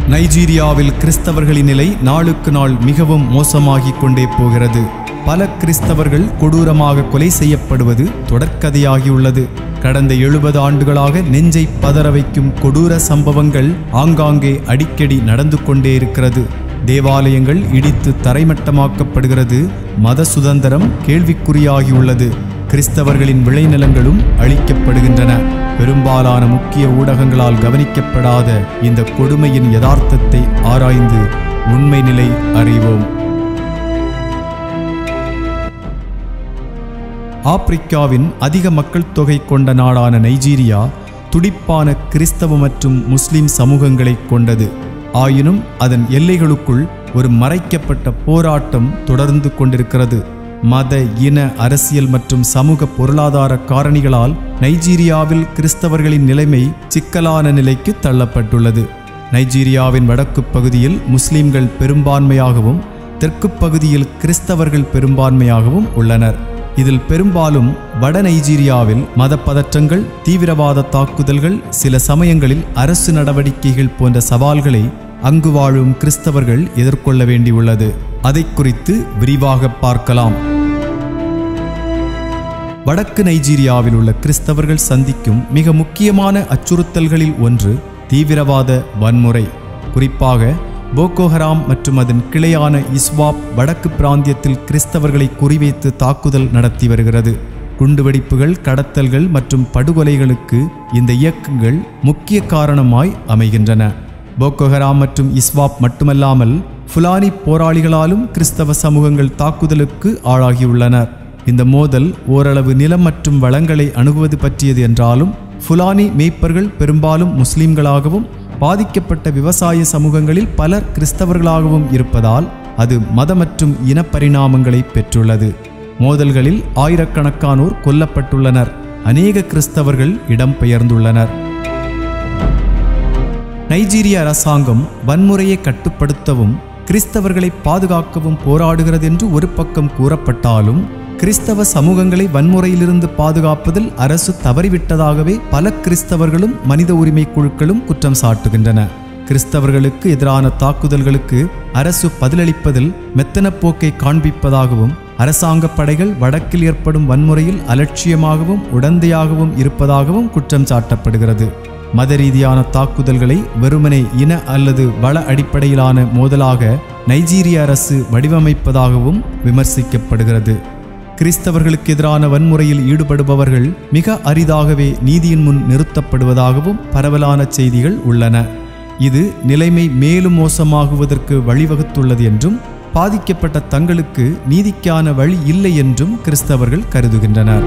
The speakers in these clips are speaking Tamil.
நைஜீரியாவில் கிறிஸ்தவர்களின் நிலை நாளுக்கு நாள் மிகவும் மோசமாகிக் கொண்டே போகிறது பல கிறிஸ்தவர்கள் கொடூரமாக கொலை செய்யப்படுவது தொடர்கதையாகியுள்ளது கடந்த எழுபது ஆண்டுகளாக நெஞ்சை பதற வைக்கும் கொடூர சம்பவங்கள் ஆங்காங்கே அடிக்கடி நடந்து கொண்டே இருக்கிறது தேவாலயங்கள் இடித்து தரைமட்டமாக்கப்படுகிறது மத சுதந்திரம் கேள்விக்குறியாகியுள்ளது கிறிஸ்தவர்களின் விளைநிலங்களும் அழிக்கப்படுகின்றன பெரும்பாலான முக்கிய ஊடகங்களால் கவனிக்கப்படாத இந்த கொடுமையின் யதார்த்தத்தை ஆராய்ந்து உண்மை நிலை அறிவோம் ஆப்பிரிக்காவின் அதிக மக்கள் தொகை கொண்ட நாடான நைஜீரியா துடிப்பான கிறிஸ்தவ மற்றும் முஸ்லிம் சமூகங்களை கொண்டது ஆயினும் அதன் எல்லைகளுக்குள் ஒரு மறைக்கப்பட்ட போராட்டம் தொடர்ந்து கொண்டிருக்கிறது மத இன அரசியல் மற்றும் சமூக பொருளாதார காரணிகளால் நைஜீரியாவில் கிறிஸ்தவர்களின் நிலைமை சிக்கலான நிலைக்கு தள்ளப்பட்டுள்ளது நைஜீரியாவின் வடக்கு பகுதியில் முஸ்லிம்கள் பெரும்பான்மையாகவும் தெற்கு பகுதியில் கிறிஸ்தவர்கள் பெரும்பான்மையாகவும் உள்ளனர் இதில் பெரும்பாலும் வட நைஜீரியாவில் மத பதற்றங்கள் தீவிரவாத தாக்குதல்கள் சில சமயங்களில் அரசு நடவடிக்கைகள் போன்ற சவால்களை அங்கு வாழும் கிறிஸ்தவர்கள் எதிர்கொள்ள வேண்டியுள்ளது அதை குறித்து விரிவாக பார்க்கலாம் வடக்கு நைஜீரியாவில் உள்ள கிறிஸ்தவர்கள் சந்திக்கும் மிக முக்கியமான அச்சுறுத்தல்களில் ஒன்று தீவிரவாத வன்முறை குறிப்பாக போகோ ஹராம் மற்றும் அதன் கிளையான இஸ்வாப் வடக்கு பிராந்தியத்தில் கிறிஸ்தவர்களை குறிவைத்து தாக்குதல் நடத்தி வருகிறது குண்டுவெடிப்புகள் கடத்தல்கள் மற்றும் படுகொலைகளுக்கு இந்த இயக்கங்கள் முக்கிய காரணமாய் அமைகின்றன போகோ ஹராம் மற்றும் இஸ்வாப் மட்டுமல்லாமல் ஃபுலானி போராளிகளாலும் கிறிஸ்தவ சமூகங்கள் தாக்குதலுக்கு ஆளாகியுள்ளனர் இந்த மோதல் ஓரளவு நிலம் மற்றும் வளங்களை அணுகுவது பற்றியது என்றாலும் ஃபுலானி மேய்ப்பர்கள் பெரும்பாலும் முஸ்லிம்களாகவும் பாதிக்கப்பட்ட விவசாய சமூகங்களில் பலர் கிறிஸ்தவர்களாகவும் இருப்பதால் அது மத மற்றும் இன பரிணாமங்களை பெற்றுள்ளது மோதல்களில் ஆயிரக்கணக்கானோர் கொல்லப்பட்டுள்ளனர் அநேக கிறிஸ்தவர்கள் இடம்பெயர்ந்துள்ளனர் நைஜீரிய அரசாங்கம் வன்முறையை கட்டுப்படுத்தவும் கிறிஸ்தவர்களை பாதுகாக்கவும் போராடுகிறது என்று ஒரு பக்கம் கூறப்பட்டாலும் கிறிஸ்தவ சமூகங்களை வன்முறையிலிருந்து பாதுகாப்பதில் அரசு தவறிவிட்டதாகவே பல கிறிஸ்தவர்களும் மனித உரிமை குழுக்களும் குற்றம் சாட்டுகின்றன கிறிஸ்தவர்களுக்கு எதிரான தாக்குதல்களுக்கு அரசு பதிலளிப்பதில் மெத்தன போக்கை காண்பிப்பதாகவும் அரசாங்க படைகள் வடக்கில் ஏற்படும் வன்முறையில் அலட்சியமாகவும் உடந்தையாகவும் இருப்பதாகவும் குற்றம் சாட்டப்படுகிறது மத ரீதியான தாக்குதல்களை வெறுமனே இன அல்லது வள அடிப்படையிலான மோதலாக நைஜீரிய அரசு வடிவமைப்பதாகவும் விமர்சிக்கப்படுகிறது கிறிஸ்தவர்களுக்கு எதிரான வன்முறையில் ஈடுபடுபவர்கள் மிக அரிதாகவே நீதியின் முன் நிறுத்தப்படுவதாகவும் பரவலான செய்திகள் உள்ளன இது நிலைமை மேலும் மோசமாகுவதற்கு வழிவகுத்துள்ளது என்றும் பாதிக்கப்பட்ட தங்களுக்கு நீதிக்கான வழி இல்லை என்றும் கிறிஸ்தவர்கள் கருதுகின்றனர்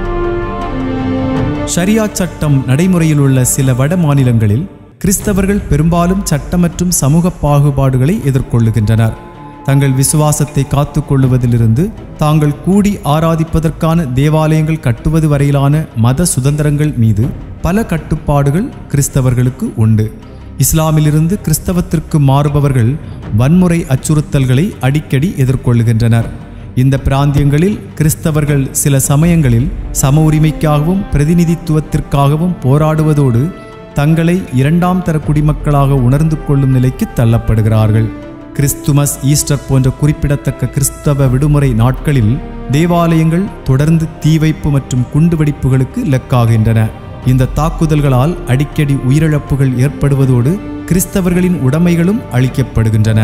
ஷரியா சட்டம் நடைமுறையில் உள்ள சில வட மாநிலங்களில் கிறிஸ்தவர்கள் பெரும்பாலும் சட்ட மற்றும் சமூக பாகுபாடுகளை எதிர்கொள்ளுகின்றனர் தங்கள் விசுவாசத்தை காத்துக்கொள்ளுவதிலிருந்து தாங்கள் கூடி ஆராதிப்பதற்கான தேவாலயங்கள் கட்டுவது வரையிலான மத சுதந்திரங்கள் மீது பல கட்டுப்பாடுகள் கிறிஸ்தவர்களுக்கு உண்டு இஸ்லாமிலிருந்து கிறிஸ்தவத்திற்கு மாறுபவர்கள் வன்முறை அச்சுறுத்தல்களை அடிக்கடி எதிர்கொள்ளுகின்றனர் இந்த பிராந்தியங்களில் கிறிஸ்தவர்கள் சில சமயங்களில் சம உரிமைக்காகவும் பிரதிநிதித்துவத்திற்காகவும் போராடுவதோடு தங்களை இரண்டாம் தர குடிமக்களாக உணர்ந்து கொள்ளும் நிலைக்கு தள்ளப்படுகிறார்கள் கிறிஸ்துமஸ் ஈஸ்டர் போன்ற குறிப்பிடத்தக்க கிறிஸ்தவ விடுமுறை நாட்களில் தேவாலயங்கள் தொடர்ந்து தீ வைப்பு மற்றும் குண்டுவெடிப்புகளுக்கு இலக்காகின்றன இந்த தாக்குதல்களால் அடிக்கடி உயிரிழப்புகள் ஏற்படுவதோடு கிறிஸ்தவர்களின் உடைமைகளும் அளிக்கப்படுகின்றன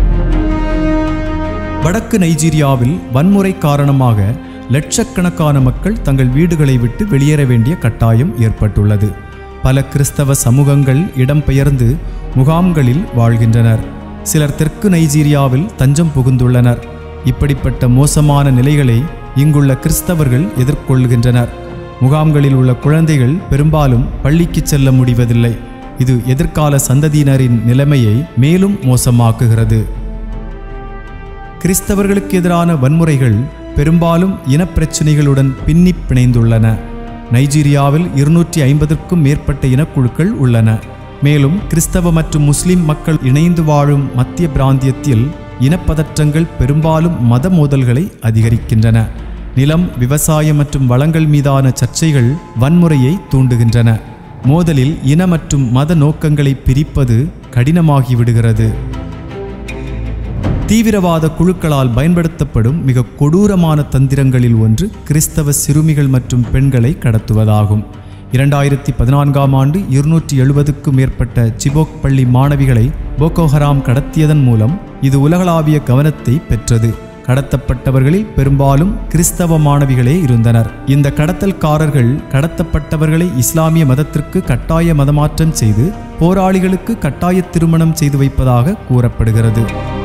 வடக்கு நைஜீரியாவில் வன்முறை காரணமாக லட்சக்கணக்கான மக்கள் தங்கள் வீடுகளை விட்டு வெளியேற வேண்டிய கட்டாயம் ஏற்பட்டுள்ளது பல கிறிஸ்தவ சமூகங்கள் இடம்பெயர்ந்து முகாம்களில் வாழ்கின்றனர் சிலர் தெற்கு நைஜீரியாவில் தஞ்சம் புகுந்துள்ளனர் இப்படிப்பட்ட மோசமான நிலைகளை இங்குள்ள கிறிஸ்தவர்கள் எதிர்கொள்கின்றனர் முகாம்களில் உள்ள குழந்தைகள் பெரும்பாலும் பள்ளிக்கு செல்ல முடிவதில்லை இது எதிர்கால சந்ததியினரின் நிலைமையை மேலும் மோசமாக்குகிறது கிறிஸ்தவர்களுக்கு எதிரான வன்முறைகள் பெரும்பாலும் இனப்பிரச்சினைகளுடன் பின்னி பிணைந்துள்ளன நைஜீரியாவில் இருநூற்றி ஐம்பதுக்கும் மேற்பட்ட இனக்குழுக்கள் உள்ளன மேலும் கிறிஸ்தவ மற்றும் முஸ்லிம் மக்கள் இணைந்து வாழும் மத்திய பிராந்தியத்தில் இனப்பதற்றங்கள் பெரும்பாலும் மத மோதல்களை அதிகரிக்கின்றன நிலம் விவசாயம் மற்றும் வளங்கள் மீதான சர்ச்சைகள் வன்முறையை தூண்டுகின்றன மோதலில் இன மற்றும் மத நோக்கங்களை பிரிப்பது கடினமாகி விடுகிறது தீவிரவாத குழுக்களால் பயன்படுத்தப்படும் மிக கொடூரமான தந்திரங்களில் ஒன்று கிறிஸ்தவ சிறுமிகள் மற்றும் பெண்களை கடத்துவதாகும் இரண்டாயிரத்தி பதினான்காம் ஆண்டு இருநூற்றி எழுபதுக்கும் மேற்பட்ட சிபோக் பள்ளி மாணவிகளை போகோஹராம் கடத்தியதன் மூலம் இது உலகளாவிய கவனத்தை பெற்றது கடத்தப்பட்டவர்களில் பெரும்பாலும் கிறிஸ்தவ மாணவிகளே இருந்தனர் இந்த கடத்தல்காரர்கள் கடத்தப்பட்டவர்களை இஸ்லாமிய மதத்திற்கு கட்டாய மதமாற்றம் செய்து போராளிகளுக்கு கட்டாய திருமணம் செய்து வைப்பதாக கூறப்படுகிறது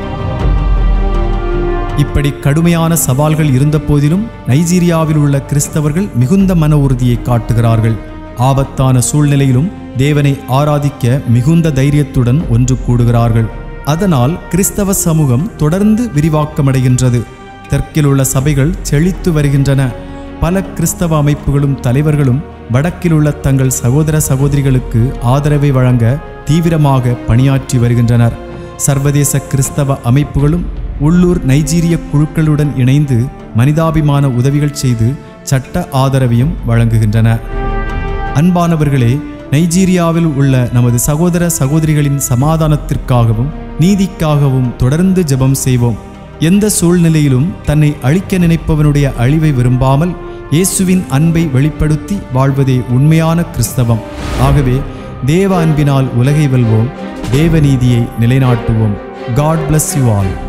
இப்படி கடுமையான சவால்கள் இருந்தபோதிலும் நைஜீரியாவில் உள்ள கிறிஸ்தவர்கள் மிகுந்த மன உறுதியை காட்டுகிறார்கள் ஆபத்தான சூழ்நிலையிலும் தேவனை ஆராதிக்க மிகுந்த தைரியத்துடன் ஒன்று கூடுகிறார்கள் அதனால் கிறிஸ்தவ சமூகம் தொடர்ந்து விரிவாக்கமடைகின்றது தெற்கில் உள்ள சபைகள் செழித்து வருகின்றன பல கிறிஸ்தவ அமைப்புகளும் தலைவர்களும் வடக்கில் உள்ள தங்கள் சகோதர சகோதரிகளுக்கு ஆதரவை வழங்க தீவிரமாக பணியாற்றி வருகின்றனர் சர்வதேச கிறிஸ்தவ அமைப்புகளும் உள்ளூர் நைஜீரிய குழுக்களுடன் இணைந்து மனிதாபிமான உதவிகள் செய்து சட்ட ஆதரவையும் வழங்குகின்றன அன்பானவர்களே நைஜீரியாவில் உள்ள நமது சகோதர சகோதரிகளின் சமாதானத்திற்காகவும் நீதிக்காகவும் தொடர்ந்து ஜெபம் செய்வோம் எந்த சூழ்நிலையிலும் தன்னை அழிக்க நினைப்பவனுடைய அழிவை விரும்பாமல் இயேசுவின் அன்பை வெளிப்படுத்தி வாழ்வதே உண்மையான கிறிஸ்தவம் ஆகவே தேவ அன்பினால் உலகை வெல்வோம் தேவநீதியை நிலைநாட்டுவோம் காட் bless யூ ஆல்